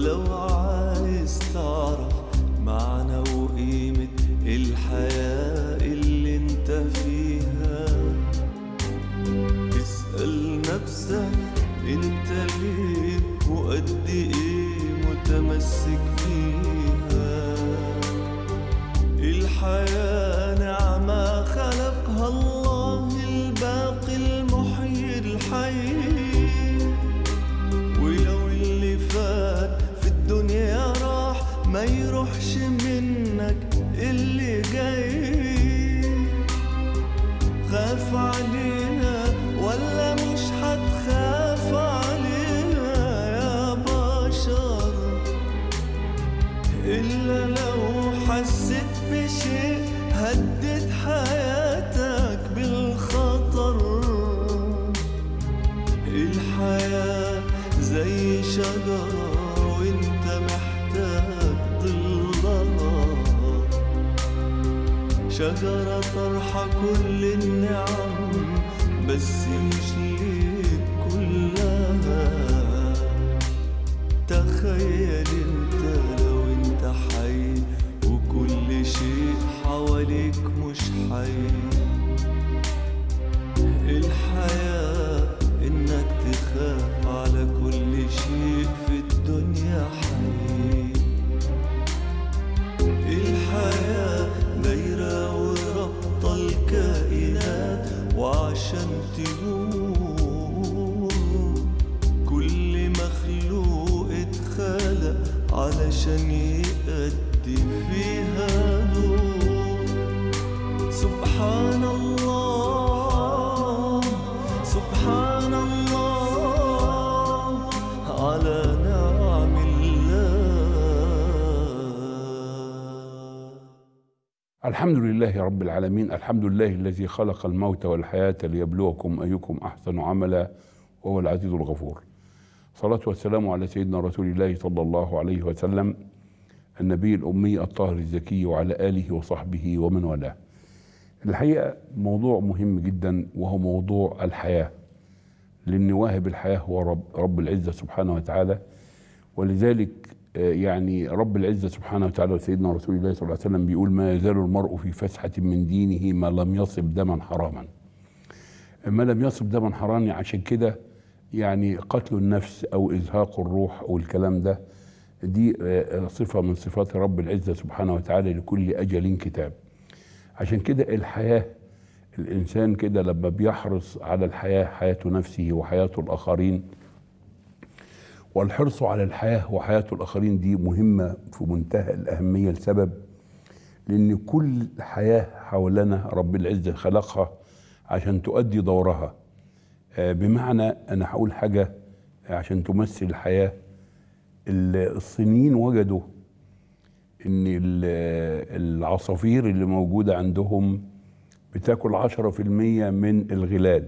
لو عايز تعرف معنى وقيمة الحياة اللي انت فيها اسأل نفسك انت ليه وقد ايه متمسك بيها الحياة نعمة خلقها الله الباقي المحيي الحي ولو اللي فات في الدنيا راح ما يروحش منك اللي جاي خاف عليها ولا مش هتخاف عليها يا بشر إلا لو حسيت بشيء هدد حياتك بالخطر الحياة زي شجرة وانت محتاج ظلها شجرة طرحة كل النعم بس مش ليك كلها تخيل انت لو انت حي وكل شيء حواليك مش حي الحياة انك تخاف على كل شيء في الدنيا حي الحياة دايرة وربطة الكائنات وعشان تدور كل مخلوق اتخلق علشان يأدي فيها دور سبحان الله سبحان الله على نعم الله الحمد لله رب العالمين الحمد لله الذي خلق الموت والحياة ليبلوكم أيكم أحسن عملا وهو العزيز الغفور صلاة والسلام على سيدنا رسول الله صلى الله عليه وسلم النبي الأمي الطاهر الزكي وعلى آله وصحبه ومن والاه الحقيقة موضوع مهم جدا وهو موضوع الحياة لأن واهب الحياة هو رب, رب العزة سبحانه وتعالى ولذلك آه، يعني رب العزة سبحانه وتعالى وسيدنا رسول الله صلى الله عليه وسلم بيقول ما يزال المرء في فسحة من دينه ما لم يصب دما حراما ما لم يصب دما حراما عشان كده يعني قتل النفس أو إزهاق الروح أو الكلام ده دي آه، صفة من صفات رب العزة سبحانه وتعالى لكل أجل كتاب عشان كده الحياة الإنسان كده لما بيحرص على الحياة حياة نفسه وحياة الآخرين والحرص على الحياة وحياة الآخرين دي مهمة في منتهى الأهمية لسبب لأن كل حياة حولنا رب العزة خلقها عشان تؤدي دورها آه، بمعنى أنا هقول حاجة عشان تمثل الحياة ال- الصينيين وجدوا ان ال- العصافير اللي موجودة عندهم بتاكل عشرة في المية من الغلال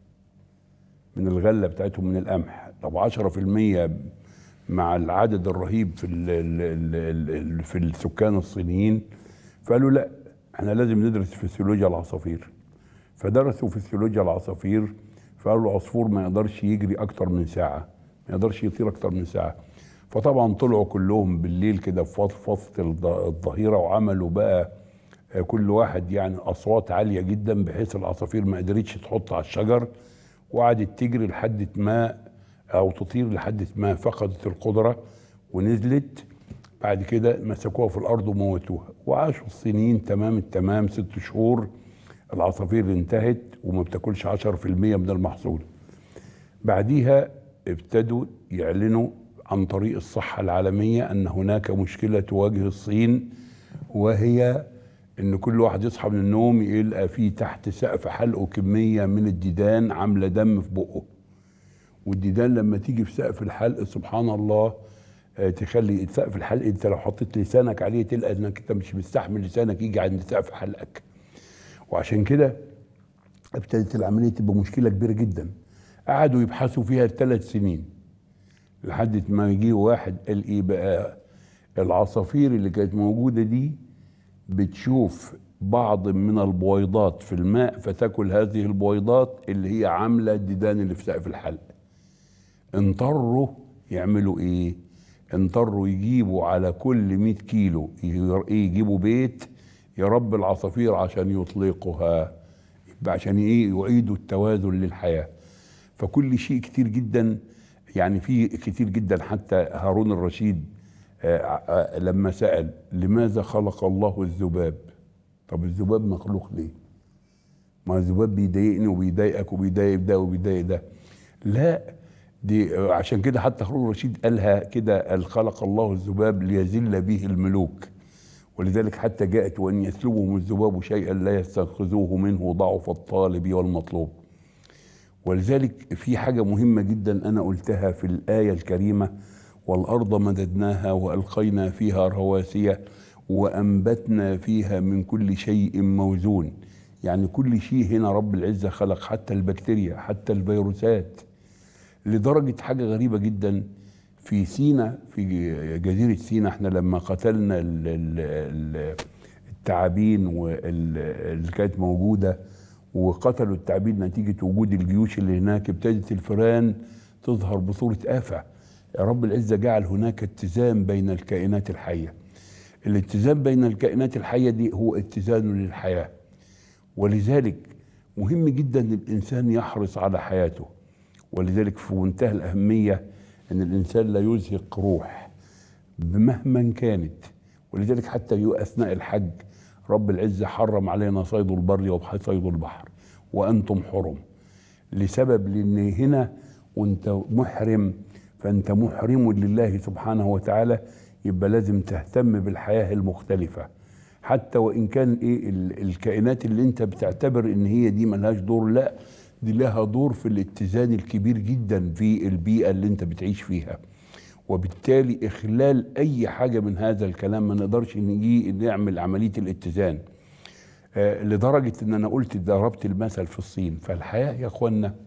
من الغلة بتاعتهم من القمح طب عشرة في المية مع العدد الرهيب في ال ال ال ال في السكان الصينيين فقالوا لا احنا لازم ندرس فسيولوجيا العصافير فدرسوا فسيولوجيا العصافير فقالوا العصفور ما يقدرش يجري اكتر من ساعه ما يقدرش يطير اكتر من ساعه فطبعا طلعوا كلهم بالليل كده في فص- فصل الظ- الظهيره وعملوا بقى آه، كل واحد يعني اصوات عاليه جدا بحيث العصافير ما قدرتش تحط على الشجر وقعدت تجري لحد ما او تطير لحد ما فقدت القدره ونزلت بعد كده مسكوها في الارض وموتوها وعاشوا الصينيين تمام التمام ست شهور العصافير انتهت وما بتاكلش 10% من المحصول بعديها ابتدوا يعلنوا عن طريق الصحة العالمية أن هناك مشكلة تواجه الصين وهي أن كل واحد يصحى من النوم يلقى فيه تحت سقف حلقه كمية من الديدان عاملة دم في بقه والديدان لما تيجي في سقف الحلق سبحان الله آه، تخلي سقف الحلق انت لو حطيت لسانك عليه تلقى انك انت مش مستحمل لسانك يجي عند سقف حلقك وعشان كده ابتدت العمليه تبقى مشكله كبيره جدا قعدوا يبحثوا فيها ثلاث سنين لحد ما يجي واحد قال ايه بقى العصافير اللي كانت موجوده دي بتشوف بعض من البويضات في الماء فتاكل هذه البويضات اللي هي عامله الديدان اللي في سقف الحلق اضطروا يعملوا ايه اضطروا يجيبوا على كل 100 كيلو ير- إيه يجيبوا بيت يربي العصافير عشان يطلقها يبقى عشان ايه يعيدوا التوازن للحياه فكل شيء كتير جدا يعني في كتير جدا حتى هارون الرشيد آه، آه، لما سأل لماذا خلق الله الذباب طب الذباب مخلوق ليه ما الذباب بيضايقني وبيضايقك وبيضايق ده وبيضايق ده لا دي آه، عشان كده حتى هارون الرشيد قالها كده قال خلق الله الذباب ليذل به الملوك ولذلك حتى جاءت وان يسلبهم الذباب شيئا لا يستنقذوه منه ضعف الطالب والمطلوب ولذلك في حاجة مهمة جدا أنا قلتها في الآية الكريمة والأرض مددناها وألقينا فيها رواسي وأنبتنا فيها من كل شيء موزون يعني كل شيء هنا رب العزة خلق حتى البكتيريا حتى الفيروسات لدرجة حاجة غريبة جدا في سينا في جزيرة سينا احنا لما قتلنا ال- ال- ال- التعابين واللي كانت موجودة وقتلوا التعابين نتيجة وجود الجيوش اللي هناك ابتدت الفئران تظهر بصورة آفة رب العزة جعل هناك اتزان بين الكائنات الحية الاتزان بين الكائنات الحية دي هو اتزان للحياة ولذلك مهم جدا ان الانسان يحرص على حياته ولذلك في منتهى الاهميه ان الانسان لا يزهق روح بمهما كانت ولذلك حتى يو- اثناء الحج رب العزه حرم علينا صيد البر وصيد البحر وانتم حرم لسبب لان هنا وانت محرم فانت محرم لله سبحانه وتعالى يبقى لازم تهتم بالحياه المختلفه حتى وان كان ايه ال- الكائنات اللي انت بتعتبر ان هي دي ملهاش دور لا دي لها دور في الاتزان الكبير جدا في البيئه اللي انت بتعيش فيها وبالتالي اخلال اي حاجه من هذا الكلام ما نقدرش نجي نعمل عمليه الاتزان آه، لدرجه ان انا قلت ضربت المثل في الصين فالحياه يا اخوانا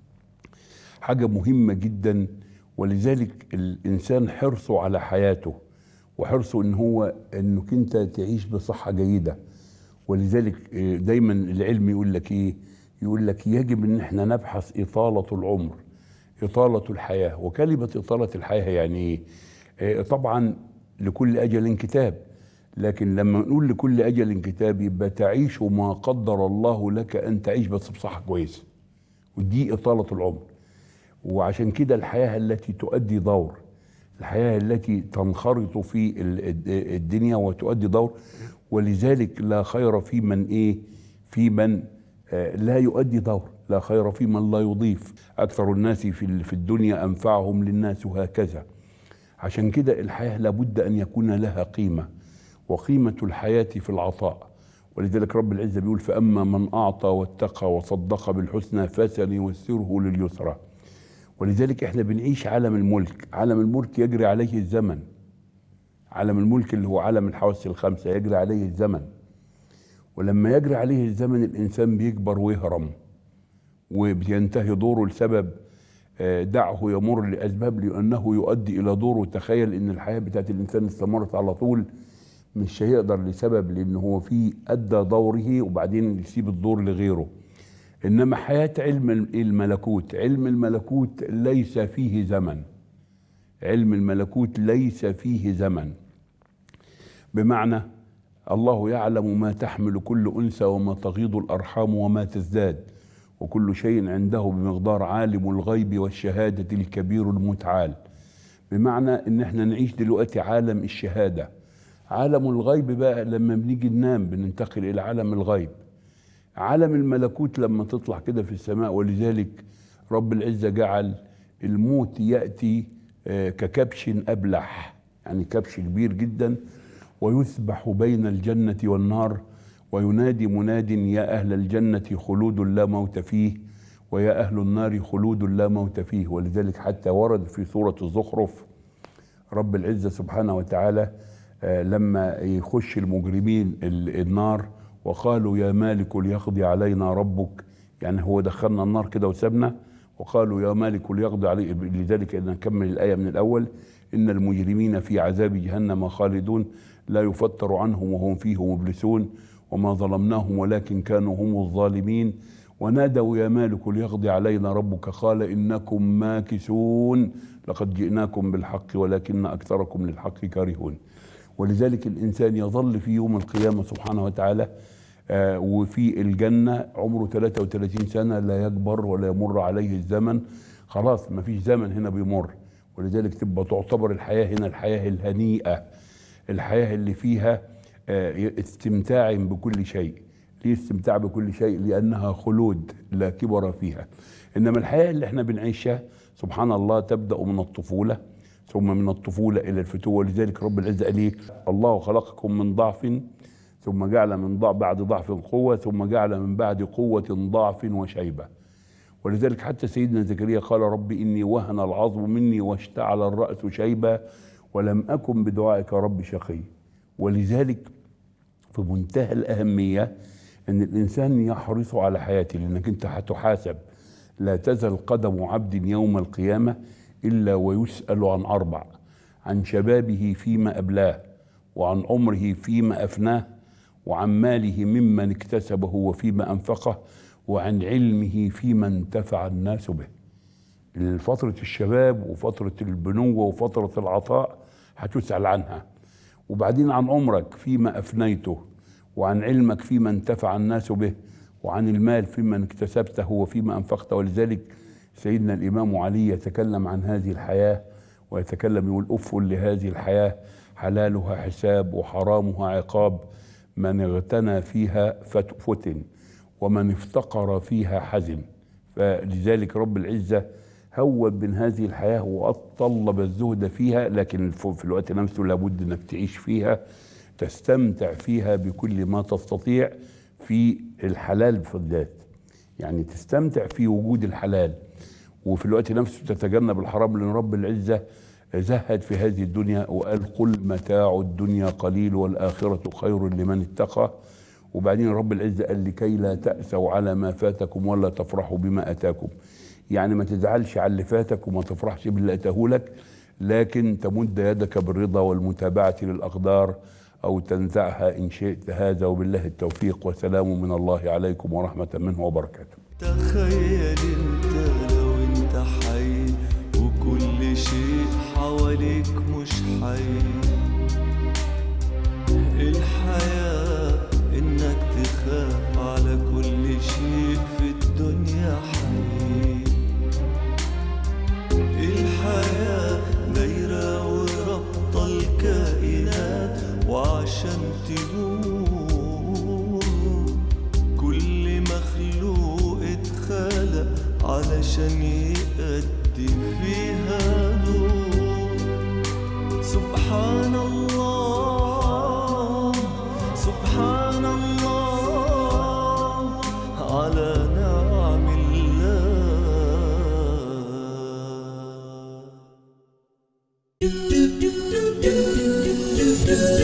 حاجه مهمه جدا ولذلك الانسان حرصه على حياته وحرصه ان هو انك انت تعيش بصحه جيده ولذلك آه، دايما العلم يقول لك ايه يقول لك يجب ان احنا نبحث اطاله العمر اطاله الحياه وكلمه اطاله الحياه يعني ايه آه، طبعا لكل اجل كتاب لكن لما نقول لكل اجل كتاب يبقى تعيش ما قدر الله لك ان تعيش بس بصحه كويسه ودي اطاله العمر وعشان كده الحياه التي تؤدي دور الحياه التي تنخرط في ال- الد- الدنيا وتؤدي دور ولذلك لا خير في من ايه في من آه، لا يؤدي دور لا خير في من لا يضيف اكثر الناس في ال- في الدنيا انفعهم للناس وهكذا عشان كده الحياه لابد ان يكون لها قيمه وقيمه الحياه في العطاء ولذلك رب العزه بيقول فاما من اعطى واتقى وصدق بالحسنى فسنيسره لليسرى ولذلك احنا بنعيش عالم الملك عالم الملك يجري عليه الزمن عالم الملك اللي هو عالم الحواس الخمسه يجري عليه الزمن ولما يجري عليه الزمن الانسان بيكبر ويهرم وبينتهي دوره لسبب آه، دعه يمر لاسباب لانه يؤدي الى دوره تخيل ان الحياه بتاعت الانسان استمرت على طول مش هيقدر لسبب لان هو في ادى دوره وبعدين يسيب الدور لغيره انما حياه علم الملكوت علم الملكوت ليس فيه زمن علم الملكوت ليس فيه زمن بمعنى الله يعلم ما تحمل كل انثى وما تغيض الارحام وما تزداد وكل شيء عنده بمقدار عالم الغيب والشهاده الكبير المتعال بمعنى ان احنا نعيش دلوقتي عالم الشهاده عالم الغيب بقى لما بنيجي ننام بننتقل الى عالم الغيب عالم الملكوت لما تطلع كده في السماء ولذلك رب العزة جعل الموت يأتي آه، ككبش أبلح يعني كبش كبير جدا ويسبح بين الجنة والنار وينادي مناد يا أهل الجنة خلود لا موت فيه ويا أهل النار خلود لا موت فيه ولذلك حتى ورد في سورة الزخرف رب العزة سبحانه وتعالى آه، لما يخش المجرمين ال- النار وقالوا يا مالك ليقضي علينا ربك يعني هو دخلنا النار كده وسابنا وقالوا يا مالك ليقضي علي لذلك ان نكمل الايه من الاول ان المجرمين في عذاب جهنم خالدون لا يفتر عنهم وهم فيه مبلسون وما ظلمناهم ولكن كانوا هم الظالمين ونادوا يا مالك ليقضي علينا ربك قال إنكم ماكثون لقد جئناكم بالحق ولكن أكثركم للحق كارهون ولذلك الإنسان يظل في يوم القيامة سبحانه وتعالى آه، وفي الجنة عمره 33 سنة لا يكبر ولا يمر عليه الزمن خلاص ما فيش زمن هنا بيمر ولذلك تبقى تعتبر الحياة هنا الحياة الهنيئة الحياة اللي فيها آه، استمتاع بكل شيء ليه استمتاع بكل شيء لأنها خلود لا كبر فيها إنما الحياة اللي احنا بنعيشها سبحان الله تبدأ من الطفولة ثم من الطفولة إلى الفتوة ولذلك رب العزة قال إيه الله خلقكم من ضعف ثم جعل من ضعف بعد ضعف قوة ثم جعل من بعد قوة ضعف وشيبة ولذلك حتى سيدنا زكريا قال رب إني وهن العظم مني واشتعل الرأس شيبا ولم أكن بدعائك رب شقي ولذلك في منتهى الأهمية أن الإنسان يحرص على حياته لأنك أنت هتحاسب لا تزل قدم عبد يوم القيامة إلا ويسأل عن أربع عن شبابه فيما أبلاه وعن عمره فيما أفناه وعن ماله ممن اكتسبه وفيما أنفقه وعن علمه فيما انتفع الناس به لأن فترة الشباب وفترة البنوة وفترة العطاء هتسأل عنها وبعدين عن عمرك فيما أفنيته وعن علمك فيما انتفع الناس به وعن المال فيما اكتسبته وفيما أنفقته ولذلك سيدنا الإمام علي يتكلم عن هذه الحياة ويتكلم يقول أف لهذه الحياة حلالها حساب وحرامها عقاب من اغتنى فيها فت- فتن ومن افتقر فيها حزن فلذلك رب العزة هون من هذه الحياة وطلب الزهد فيها لكن ف- في الوقت نفسه لابد انك تعيش فيها تستمتع فيها بكل ما تستطيع في الحلال في الذات يعني تستمتع في وجود الحلال وفي الوقت نفسه تتجنب الحرام لان رب العزه زهد في هذه الدنيا وقال قل متاع الدنيا قليل والاخره خير لمن اتقى وبعدين رب العزه قال لكي لا تاسوا على ما فاتكم ولا تفرحوا بما اتاكم يعني ما تزعلش على اللي فاتك وما تفرحش باللي اتاه لك لكن تمد يدك بالرضا والمتابعه للاقدار او تنزعها ان شئت هذا وبالله التوفيق وسلام من الله عليكم ورحمه منه وبركاته تخيل انت لو انت حي وكل شيء حواليك مش حي الحياة انك تخاف على كل شيء في الدنيا حي الحياة دايرة وربطة الكائنات وعشان تدوم كل مخلوق اتخلق علشان يأدي فيها دور سبحان الله سبحان الله على نعم الله